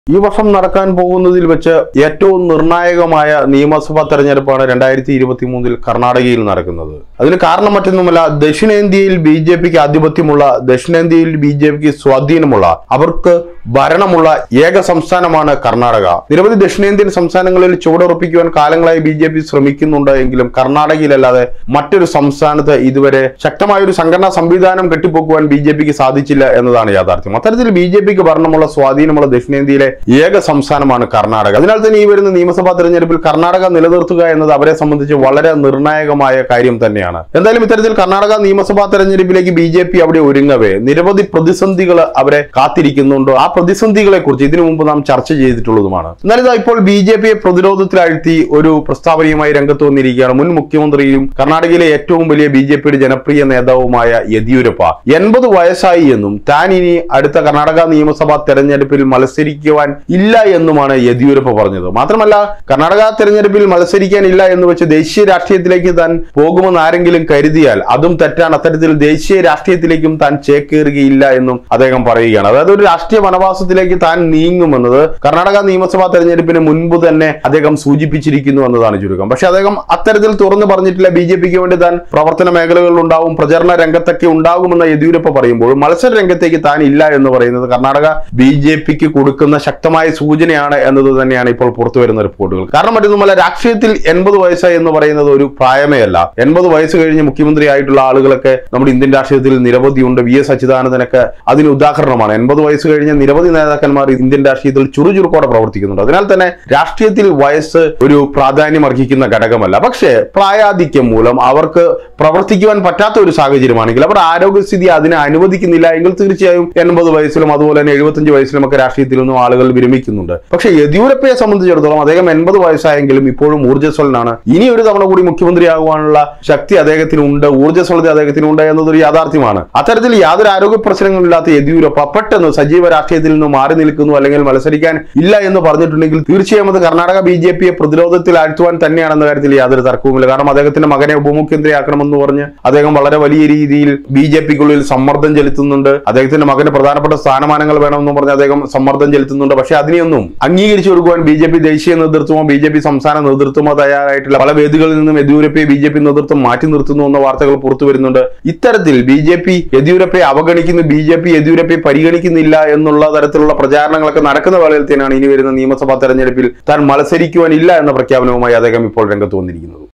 ഈ വർഷം നടക്കാൻ പോകുന്നതിൽ വെച്ച് ഏറ്റവും നിർണായകമായ നിയമസഭാ തെരഞ്ഞെടുപ്പാണ് രണ്ടായിരത്തി ഇരുപത്തി മൂന്നിൽ കർണാടകയിൽ നടക്കുന്നത് അതിന് കാരണം മറ്റൊന്നുമല്ല ദക്ഷിണേന്ത്യയിൽ ബി ജെ പിക്ക് ആധിപത്യമുള്ള ദക്ഷിണേന്ത്യയിൽ ബി ജെ പിക്ക് സ്വാധീനമുള്ള അവർക്ക് ഭരണമുള്ള ഏക സംസ്ഥാനമാണ് കർണാടക നിരവധി ദക്ഷിണേന്ത്യൻ സംസ്ഥാനങ്ങളിൽ ചുവടുറപ്പിക്കുവാൻ കാലങ്ങളായി ബി ജെ പി ശ്രമിക്കുന്നുണ്ട് എങ്കിലും കർണാടകയിലല്ലാതെ മറ്റൊരു സംസ്ഥാനത്ത് ഇതുവരെ ശക്തമായ ഒരു സംഘടനാ സംവിധാനം കെട്ടിപ്പൊക്കുവാൻ ബി ജെ പിക്ക് സാധിച്ചില്ല എന്നതാണ് യാഥാർത്ഥ്യം അത്തരത്തിൽ ബി ജെ പിക്ക് ഭരണമുള്ള സ്വാധീനമുള്ള ദക്ഷിണേന്ത്യയിലെ ഏക സംസ്ഥാനമാണ് കർണാടക അതിനാൽ തന്നെ ഈ വരുന്ന നിയമസഭാ തെരഞ്ഞെടുപ്പിൽ കർണാടക നിലനിർത്തുക എന്നത് അവരെ സംബന്ധിച്ച് വളരെ നിർണായകമായ കാര്യം തന്നെയാണ് എന്തായാലും ഇത്തരത്തിൽ കർണാടക നിയമസഭാ തെരഞ്ഞെടുപ്പിലേക്ക് ബി ജെ പി അവിടെ ഒരുങ്ങവേ നിരവധി പ്രതിസന്ധികൾ അവരെ കാത്തിരിക്കുന്നുണ്ട് ആ പ്രതിസന്ധികളെ കുറിച്ച് ഇതിനു മുമ്പ് നാം ചർച്ച ചെയ്തിട്ടുള്ളതുമാണ് എന്നാൽ ഇതാ ഇപ്പോൾ ബി ജെ പിയെ പ്രതിരോധത്തിലാഴ്ത്തി ഒരു പ്രസ്താവനയുമായി രംഗത്ത് വന്നിരിക്കുകയാണ് മുൻ മുഖ്യമന്ത്രിയും കർണാടകയിലെ ഏറ്റവും വലിയ ബി ജെ പിയുടെ ജനപ്രിയ നേതാവുമായ യെദ്യൂരപ്പ എൺപത് വയസ്സായി എന്നും താൻ ഇനി അടുത്ത കർണാടക നിയമസഭാ തെരഞ്ഞെടുപ്പിൽ മത്സരിക്കുവാൻ ഇല്ല എന്നുമാണ് യെദ്യൂരപ്പ പറഞ്ഞത് മാത്രമല്ല കർണാടക തെരഞ്ഞെടുപ്പിൽ മത്സരിക്കാനില്ല എന്ന് വെച്ച് ദേശീയ രാഷ്ട്രീയത്തിലേക്ക് താൻ പോകുമെന്ന് ആരെങ്കിലും കരുതിയാൽ അതും തെറ്റാണ് അത്തരത്തിൽ ദേശീയ രാഷ്ട്രീയത്തിലേക്കും താൻ ചേക്കേറുകയില്ല എന്നും അദ്ദേഹം പറയുകയാണ് അതായത് ഒരു രാഷ്ട്രീയ വനവാസത്തിലേക്ക് താൻ നീങ്ങുമെന്നത് കർണാടക നിയമസഭാ തെരഞ്ഞെടുപ്പിന് മുൻപ് തന്നെ അദ്ദേഹം സൂചിപ്പിച്ചിരിക്കുന്നു എന്നതാണ് ചുരുക്കം പക്ഷെ അദ്ദേഹം അത്തരത്തിൽ തുറന്നു പറഞ്ഞിട്ടില്ല ബി ജെ പിക്ക് വേണ്ടി താൻ പ്രവർത്തന മേഖലകളിൽ ഉണ്ടാവും പ്രചരണ രംഗത്തൊക്കെ ഉണ്ടാകുമെന്ന് യെദ്യൂരപ്പ പറയുമ്പോൾ മത്സര രംഗത്തേക്ക് താൻ ഇല്ല എന്ന് പറയുന്നത് കർണാടക ബി ജെ പിക്ക് കൊടുക്കുന്ന ശക്തമായ സൂചനയാണ് എന്നത് തന്നെയാണ് ഇപ്പോൾ പുറത്തു വരുന്ന റിപ്പോർട്ടുകൾ കാരണം മറ്റൊന്നുമല്ല രാഷ്ട്രീയത്തിൽ എൺപത് വയസ്സായി എന്ന് പറയുന്നത് ഒരു പ്രായമേ അല്ല എൺപത് വയസ്സ് കഴിഞ്ഞ് മുഖ്യമന്ത്രി ആയിട്ടുള്ള ആളുകളൊക്കെ നമ്മുടെ ഇന്ത്യൻ രാഷ്ട്രീയത്തിൽ നിരവധിയുണ്ട് വി എസ് അച്യുതാനന്ദനൊക്കെ അതിന് ഉദാഹരണമാണ് എൺപത് വയസ്സ് കഴിഞ്ഞ നിരവധി നേതാക്കന്മാർ ഇന്ത്യൻ രാഷ്ട്രീയത്തിൽ ചുറുചുറുക്കോടെ പ്രവർത്തിക്കുന്നുണ്ട് അതിനാൽ തന്നെ രാഷ്ട്രീയത്തിൽ വയസ്സ് ഒരു പ്രാധാന്യം അർഹിക്കുന്ന ഘടകമല്ല പക്ഷേ പ്രായാധിക്യം മൂലം അവർക്ക് പ്രവർത്തിക്കുവാൻ പറ്റാത്ത ഒരു സാഹചര്യമാണെങ്കിൽ അവരുടെ ആരോഗ്യസ്ഥിതി അതിനെ അനുവദിക്കുന്നില്ല എങ്കിൽ തീർച്ചയായും എൺപത് വയസ്സിലും അതുപോലെ തന്നെ എഴുപത്തഞ്ച് വയസ്സിലും ഒക്കെ രാഷ്ട്രീയത്തിൽ നിന്നും ആളുകൾ വിരമിക്കുന്നുണ്ട് പക്ഷേ യെദ്യൂരപ്പയെ സംബന്ധിച്ചിടത്തോളം അദ്ദേഹം എൺപത് വയസ്സായെങ്കിലും ഇപ്പോഴും ഊർജ്ജസ്വലനാണ് ഇനി ഒരു തവണ കൂടി മുഖ്യമന്ത്രിയാകുവാനുള്ള ശക്തി അദ്ദേഹത്തിനുണ്ട് ഊർജ്ജസ്വലത അദ്ദേഹത്തിനുണ്ട് എന്നതൊരു യാഥാർത്ഥ്യമാണ് അത്തരത്തിൽ യാതൊരു ആരോഗ്യ പ്രശ്നങ്ങളില്ലാത്ത യെദ്യൂരപ്പ പെട്ടെന്ന് സജീവ രാഷ്ട്രീയത്തിൽ നിന്ന് മാറി നിൽക്കുന്നു അല്ലെങ്കിൽ മത്സരിക്കാൻ ഇല്ല എന്ന് പറഞ്ഞിട്ടുണ്ടെങ്കിൽ തീർച്ചയായും അത് കർണാടക ബി ജെ പിയെ പ്രതിരോധത്തിൽ ആഴ്ത്തുവാൻ തന്നെയാണെന്ന കാര്യത്തിൽ യാതൊരു തർക്കവുമില്ല കാരണം അദ്ദേഹത്തിന്റെ മകനെ ഉപമുഖ്യമന്ത്രിയാക്കണമെന്ന് പറഞ്ഞ് അദ്ദേഹം വളരെ വലിയ രീതിയിൽ ബി ജെ പിക്കുള്ളിൽ സമ്മർദ്ദം ചെലുത്തുന്നുണ്ട് അദ്ദേഹത്തിന്റെ മകന് പ്രധാനപ്പെട്ട സ്ഥാനമാനങ്ങൾ വേണമെന്ന് പറഞ്ഞ് അദ്ദേഹം സമ്മർദ്ദം ചെലുത്തുന്നുണ്ട് പക്ഷേ അതിനെയൊന്നും അംഗീകരിച്ചു കൊടുക്കുവാൻ ബി ജെ പി ദേശീയ നേതൃത്വമോ ബി ജെ പി സംസ്ഥാന നേതൃത്വമോ തയ്യാറായിട്ടില്ല പല വേദികളിൽ നിന്നും യെദ്യൂരപ്പയെ ബി ജെ പി നേതൃത്വം മാറ്റി നിർത്തുന്നു എന്ന വാർത്തകൾ പുറത്തു വരുന്നുണ്ട് ഇത്തരത്തിൽ ബി ജെ പി യെദ്യൂരപ്പയെ അവഗണിക്കുന്നു ബി ജെ പി യെദ്യൂരപ്പയെ പരിഗണിക്കുന്നില്ല എന്നുള്ള തരത്തിലുള്ള പ്രചാരണങ്ങളൊക്കെ നടക്കുന്ന വേളയിൽ തന്നെയാണ് ഇനി വരുന്ന നിയമസഭാ തെരഞ്ഞെടുപ്പിൽ താൻ മത്സരിക്കുവാനില്ല എന്ന പ്രഖ്യാപനവുമായി അദ്ദേഹം ഇപ്പോൾ രംഗത്ത് വന്നിരിക്കുന്നത്